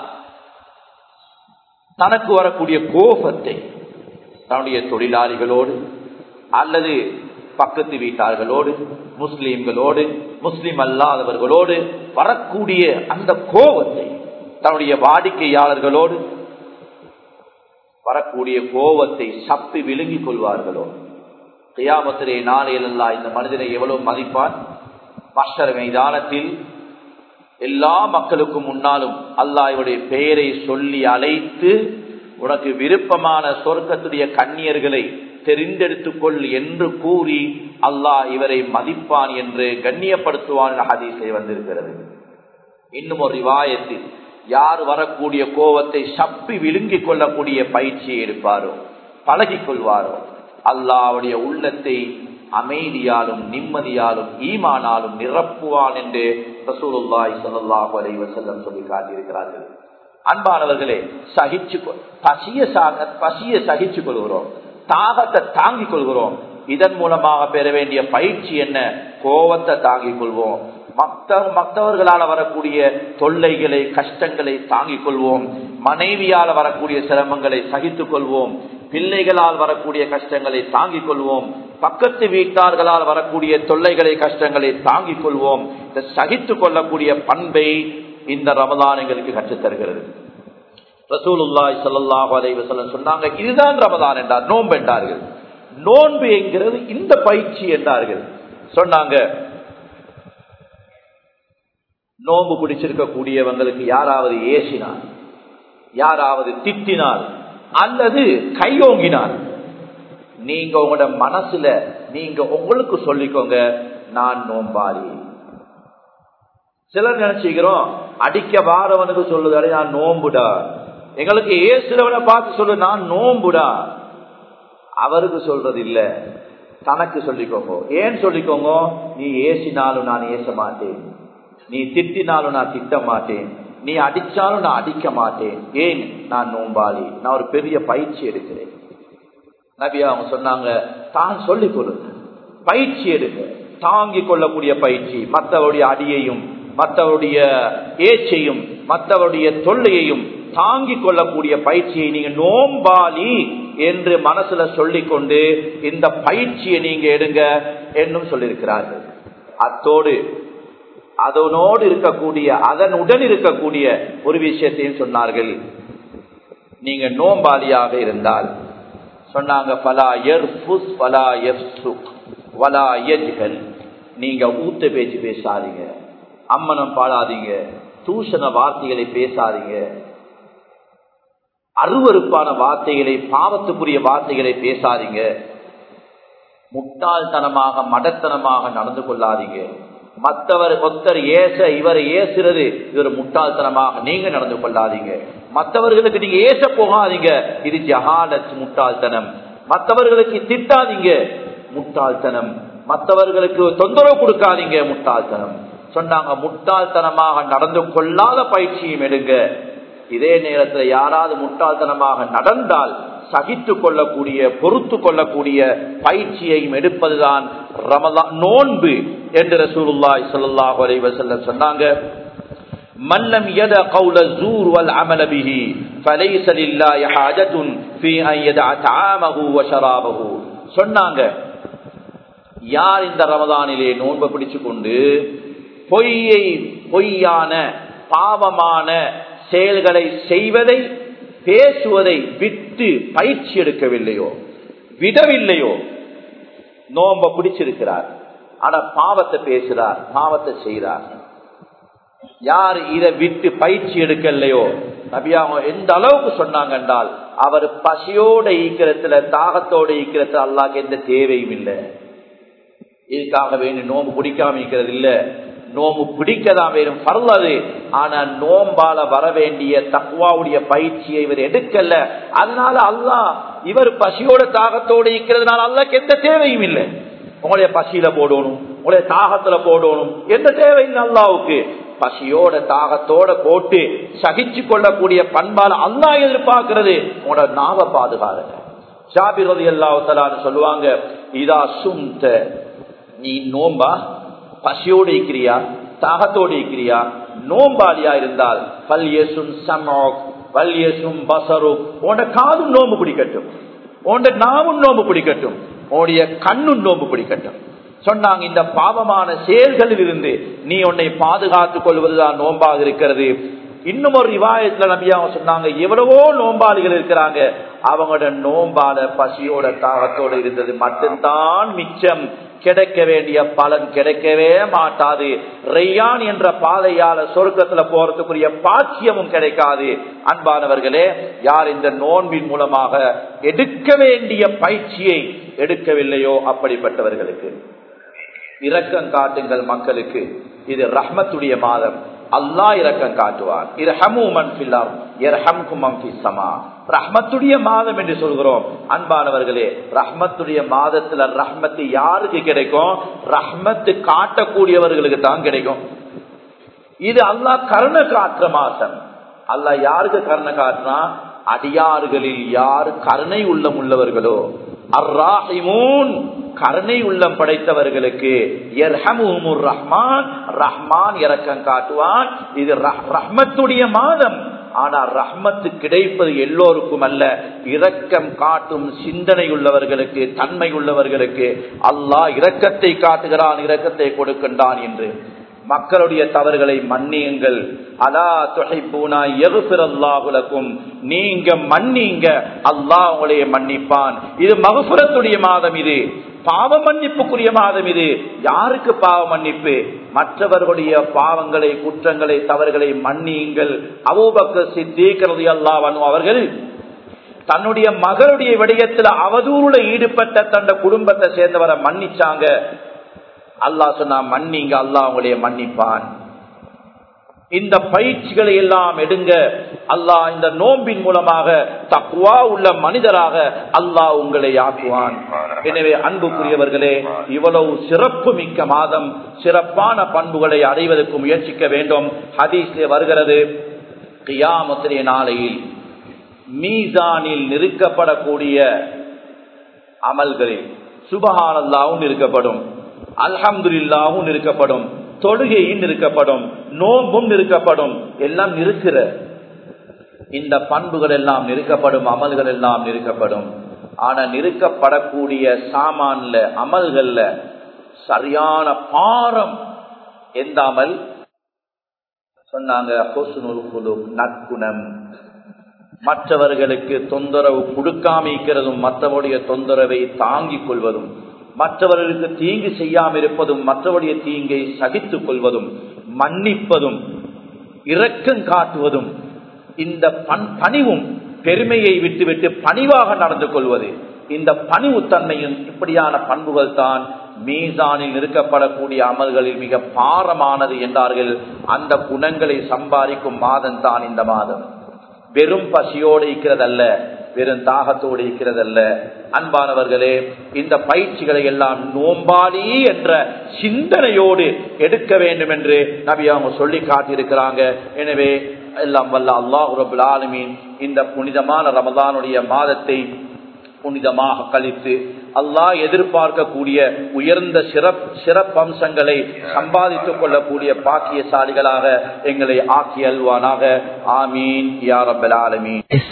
தனக்கு வரக்கூடிய கோபத்தை தன்னுடைய தொழிலாளிகளோடு அல்லது பக்கத்து வீட்டார்களோடு முஸ்லீம்களோடு முஸ்லிம் அல்லாதவர்களோடு வரக்கூடிய அந்த கோபத்தை தன்னுடைய வாடிக்கையாளர்களோடு வரக்கூடிய கோபத்தை சப்பி விழுங்கிக் கொள்வார்களோ கையாமத்திலே நாளையிலல்லா இந்த மனிதனை எவ்வளவு மதிப்பான் மஷர் மைதானத்தில் எல்லா மக்களுக்கும் முன்னாலும் அல்லாஹ்வுடைய பெயரை சொல்லி அழைத்து உனக்கு விருப்பமான சொர்க்கத்துடைய கண்ணியர்களை தெரிந்தெடுத்துக் கொள் என்று கூறி அல்லாஹ் இவரை மதிப்பான் என்று கண்ணியப்படுத்துவான் ஹதீஸை வந்திருக்கிறது இன்னும் ஒரு ரிவாயத்தில் யார் வரக்கூடிய கோபத்தை சப்பி விழுங்கிக் கொள்ளக்கூடிய பயிற்சியை எடுப்பாரோ பழகிக் கொள்வாரோ அல்லாவுடைய உள்ளத்தை அமைதியாலும் நிம்மதியாலும் ஈமானாலும் நிரப்புவான் என்று ரசூலுல்லாய் சல்லாஹு அலை வசல்லம் சொல்லி காட்டியிருக்கிறார்கள் அன்பானவர்களே சகிச்சு பசிய பசிய சகிச்சு கொள்கிறோம் தாகத்தை தாங்கிக் கொள்கிறோம் இதன் மூலமாக பெற வேண்டிய பயிற்சி என்ன கோபத்தை தாங்கிக் கொள்வோம் மத்த மற்றவர்களால் வரக்கூடிய தொல்லைகளை கஷ்டங்களை தாங்கிக் கொள்வோம் மனைவியால் வரக்கூடிய சிரமங்களை சகித்துக் கொள்வோம் பிள்ளைகளால் வரக்கூடிய கஷ்டங்களை தாங்கிக் கொள்வோம் பக்கத்து வீட்டார்களால் வரக்கூடிய தொல்லைகளை கஷ்டங்களை தாங்கிக் கொள்வோம் இந்த சகித்துக் கொள்ளக்கூடிய பண்பை இந்த ரமதான் எங்களுக்கு கற்றுத்தருகிறது ரசூலுல்லாய் சல்லாஹு அலைவசல்லம் சொன்னாங்க இதுதான் ரமதான் என்றார் நோன்பு என்றார்கள் நோன்பு என்கிறது இந்த பயிற்சி என்றார்கள் சொன்னாங்க நோன்பு பிடிச்சிருக்க கூடியவங்களுக்கு யாராவது ஏசினார் யாராவது திட்டினால் அல்லது கையோங்கினார் நீங்க உங்களோட மனசுல நீங்க உங்களுக்கு சொல்லிக்கோங்க நான் நோம்பாளி சிலர் நினைச்சுக்கிறோம் அடிக்க வாரவனுக்கு சொல்லுதாரு நான் நோம்புடா எங்களுக்கு ஏசுறவனை பார்த்து சொல்லு நான் நோம்புடா அவருக்கு சொல்றது இல்ல தனக்கு சொல்லிக்கோங்க ஏன் சொல்லிக்கோங்க நீ ஏசினாலும் நான் ஏச மாட்டேன் நீ திட்டினாலும் நான் திட்ட மாட்டேன் நீ அடிச்சாலும் நான் அடிக்க மாட்டேன் ஏன் நான் நோம்பாளி நான் ஒரு பெரிய பயிற்சி எடுக்கிறேன் நபியா அவங்க சொன்னாங்க தான் சொல்லிக் கொடுங்க பயிற்சி எடுங்க தாங்கிக் கொள்ளக்கூடிய பயிற்சி மற்றவருடைய அடியையும் மற்றவருடைய ஏச்சையும் மற்றவருடைய தொல்லையையும் தாங்கிக் கொள்ளக்கூடிய பயிற்சியை நீங்க நோம்பாளி என்று மனசுல சொல்லிக் கொண்டு இந்த பயிற்சியை நீங்க எடுங்க என்னும் சொல்லியிருக்கிறார்கள் அத்தோடு அதனோடு இருக்கக்கூடிய அதனுடன் இருக்கக்கூடிய ஒரு விஷயத்தையும் சொன்னார்கள் நீங்க நோம்பாளியாக இருந்தால் சொன்னாங்க பலா எர்ஃபுஸ் பலா எஃப்சுக் வலா எஜ்ஹல் நீங்க ஊத்த பேச்சு பேசாதீங்க அம்மனம் பாடாதீங்க தூஷண வார்த்தைகளை பேசாதீங்க அருவறுப்பான வார்த்தைகளை பாவத்துக்குரிய வார்த்தைகளை பேசாதீங்க முட்டாள்தனமாக மடத்தனமாக நடந்து கொள்ளாதீங்க மற்றவர் ஒத்தர் ஏச இவர் ஏசுறது இவர் முட்டாள்தனமாக நீங்க நடந்து கொள்ளாதீங்க மற்றவர்களுக்கு நீங்க ஏச போகாதீங்க இது ஜஹாலத் முட்டாள்தனம் மற்றவர்களுக்கு திட்டாதீங்க முட்டாள்தனம் மற்றவர்களுக்கு தொந்தரவு கொடுக்காதீங்க முட்டாள்தனம் சொன்னாங்க முட்டாள்தனமாக நடந்து கொள்ளாத பயிற்சியும் எடுங்க இதே நேரத்தில் யாராவது முட்டாள்தனமாக நடந்தால் சகித்து கொள்ளக்கூடிய பொறுத்து கொள்ளக்கூடிய பயிற்சியையும் எடுப்பதுதான் ரமதான் நோன்பு என்று ரசூலுல்லாய் ஸல்லல்லாஹு அலைஹி வஸல்லம் சொன்னாங்க மல்லம் யத கௌல ஜூர் வல் அமல பிஹி ஃபலைஸ லில்லாஹி ஹாஜத்துன் ஃபீ அன் யதஅ தஆமஹு வ ஷராபஹு சொன்னாங்க யார் இந்த ரமதானிலே நோன்பை பிடிச்சு கொண்டு பொய்யை பொய்யான பாவமான செயல்களை செய்வதை பேசுவதை விட்டு பயிற்சி எடுக்கவில்லையோ விடவில்லையோ நோம்ப பிடிச்சிருக்கிறார் ஆனா பாவத்தை பேசுறார் பாவத்தை செய்கிறார் யார் இதை விட்டு பயிற்சி எடுக்கலையோ நபியாங்க எந்த அளவுக்கு சொன்னாங்க என்றால் அவர் பசியோட ஈக்கிறதுல தாகத்தோட ஈக்கிறதுல அல்லாக்கு எந்த தேவையும் இல்லை இதுக்காக வேணும் நோம்பு பிடிக்காம இருக்கிறது இல்ல நோம்பு பிடிக்கதான் வேணும் பரவாது ஆனா நோம்பால வர வேண்டிய தக்குவாவுடைய பயிற்சியை இவர் எடுக்கல அதனால அல்லாஹ் இவர் பசியோட தாகத்தோடு இருக்கிறதுனால அல்லாக்கு எந்த தேவையும் இல்லை உங்களுடைய பசியில போடணும் உங்களுடைய தாகத்துல போடணும் எந்த தேவையும் அல்லாவுக்கு பசியோட தாகத்தோட போட்டு சகிச்சு கொள்ளக்கூடிய பண்பால அல்லா எதிர்பார்க்கிறது உங்களோட நாவ பாதுகாருங்க ஜாபிரதி அல்லாஹலான்னு சொல்லுவாங்க இதா சுந்த நீ நோம்பா பசியோடு இருக்கிறியா தாகத்தோடு இருக்கிறியா நோம்பாளியா இருந்தால் பல்யசும் சமோக் பல்யசும் பசரும் உன்ட காதும் நோம்பு பிடிக்கட்டும் உன்ட நாவும் நோம்பு பிடிக்கட்டும் உன்னுடைய கண்ணும் நோம்பு பிடிக்கட்டும் சொன்னாங்க இந்த பாவமான செயல்களில் இருந்து நீ உன்னை பாதுகாத்துக் கொள்வதுதான் நோம்பாக இருக்கிறது இன்னும் ஒரு ரிவாயத்துல நம்பியா சொன்னாங்க எவ்வளவோ நோம்பாளிகள் இருக்கிறாங்க அவங்களோட நோம்பால பசியோட தாகத்தோட இருந்தது மட்டும்தான் மிச்சம் கிடைக்க வேண்டிய பலன் கிடைக்கவே மாட்டாது ரெய்யான் என்ற பாதையால சொர்க்கத்துல போறதுக்குரிய பாக்கியமும் கிடைக்காது அன்பானவர்களே யார் இந்த நோன்பின் மூலமாக எடுக்க வேண்டிய பயிற்சியை எடுக்கவில்லையோ அப்படிப்பட்டவர்களுக்கு இரக்கம் காட்டுங்கள் மக்களுக்கு இது ரஹ்மத்துடைய மாதம் அல்லா இரக்கம் காட்டுவார் ரஹ்மத்துடைய மாதம் என்று சொல்கிறோம் அன்பானவர்களே ரஹ்மத்துடைய மாதத்துல ரஹ்மத்து யாருக்கு கிடைக்கும் ரஹ்மத்து காட்டக்கூடியவர்களுக்கு தான் கிடைக்கும் இது அல்லாஹ் கருணை காட்டுற மாசம் அல்லாஹ் யாருக்கு கருணை காட்டுனா அடியாறுகளில் யார் கருணை உள்ளம் உள்ளவர்களோ அர்ராஹிமூன் கருணை உள்ளம் படைத்தவர்களுக்கு ரஹ்மான் ரஹ்மான் இறக்கம் காட்டுவான் இது ரஹ்மத்துடைய மாதம் ஆனா ரஹ்மத்து கிடைப்பது எல்லோருக்கும் அல்ல இரக்கம் காட்டும் சிந்தனை உள்ளவர்களுக்கு தன்மை உள்ளவர்களுக்கு அல்லாஹ் இரக்கத்தை காட்டுகிறான் இரக்கத்தை கொடுக்கின்றான் என்று மக்களுடைய தவறுகளை மன்னியுங்கள் அலா தொகை பூனா எகுபிரல்லாகுலக்கும் நீங்க மன்னிங்க அல்லாஹ் உங்களைய மன்னிப்பான் இது மகசுரத்துடைய மாதம் இது பாவ மன்னிப்புக்குரிய மாதம் இது யாருக்கு பாவ மன்னிப்பு மற்றவர்களுடைய பாவங்களை குற்றங்களை தவறுகளை மன்னியுங்கள் அபூபக்கர் சித்தீக்கிறது அல்லாஹ் அவர்கள் தன்னுடைய மகளுடைய விடயத்தில் அவதூறுல ஈடுபட்ட தன்னுடைய குடும்பத்தை சேர்ந்தவரை மன்னிச்சாங்க அல்லாஹ் சொன்னா மன்னிங்க அல்லாஹ் உங்களைய மன்னிப்பான் இந்த பயிற்சிகளை எல்லாம் எடுங்க அல்லாஹ் இந்த நோம்பின் மூலமாக தக்குவா உள்ள மனிதராக அல்லாஹ் உங்களை ஆக்குவான் எனவே அன்புக்குரியவர்களே இவ்வளவு சிறப்பு மிக்க மாதம் சிறப்பான பண்புகளை அடைவதற்கு முயற்சிக்க வேண்டும் ஹதீஸ்ல வருகிறது கியாமத்திரிய நாளையில் மீசானில் நிறுக்கப்படக்கூடிய அமல்களில் சுபஹானல்லாவும் நிற்கப்படும் அல்ஹம்துல்லாவும் நிற்கப்படும் தொழுகையும் நிற்கப்படும் நோம்பும் நிற்கப்படும் எல்லாம் நிற்கிற இந்த பண்புகள் எல்லாம் நிற்கப்படும் அமல்கள் எல்லாம் நிற்கப்படும் ஆனா நிற்கப்படக்கூடிய சாமான்ல அமல்கள்ல சரியான பாரம் எந்த அமல் சொன்னாங்க நற்குணம் மற்றவர்களுக்கு தொந்தரவு கொடுக்காம இருக்கிறதும் மற்றவருடைய தொந்தரவை தாங்கிக் கொள்வதும் மற்றவர்களுக்கு தீங்கு செய்யாமல் இருப்பதும் மற்றவருடைய தீங்கை சகித்துக் கொள்வதும் மன்னிப்பதும் இரக்கம் காட்டுவதும் இந்த பணிவும் பெருமையை விட்டுவிட்டு பணிவாக நடந்து கொள்வது இந்த பணிவு தன்மையும் இப்படியான பண்புகள் தான் மீசானில் நிற்கப்படக்கூடிய அமல்களில் மிக பாரமானது என்றார்கள் அந்த குணங்களை சம்பாதிக்கும் மாதம் தான் இந்த மாதம் வெறும் பசியோடு இருக்கிறதல்ல வெறும் தாகத்தோடு இருக்கிறதல்ல அன்பானவர்களே இந்த பயிற்சிகளை எல்லாம் நோம்பாளி என்ற சிந்தனையோடு எடுக்க வேண்டும் என்று நபி அவங்க சொல்லி காட்டியிருக்கிறாங்க எனவே எல்லாம் வல்ல அல்லாஹு ரபுல் ஆலமீன் இந்த புனிதமான ரமதானுடைய மாதத்தை புனிதமாக கழித்து அல்லாஹ் எதிர்பார்க்கக்கூடிய உயர்ந்த சிறப்பு சிறப்பம்சங்களை சம்பாதித்துக் கொள்ளக்கூடிய பாக்கியசாலிகளாக எங்களை ஆக்கி அல்வானாக ஆமீன் யாரபல் ஆலமீன்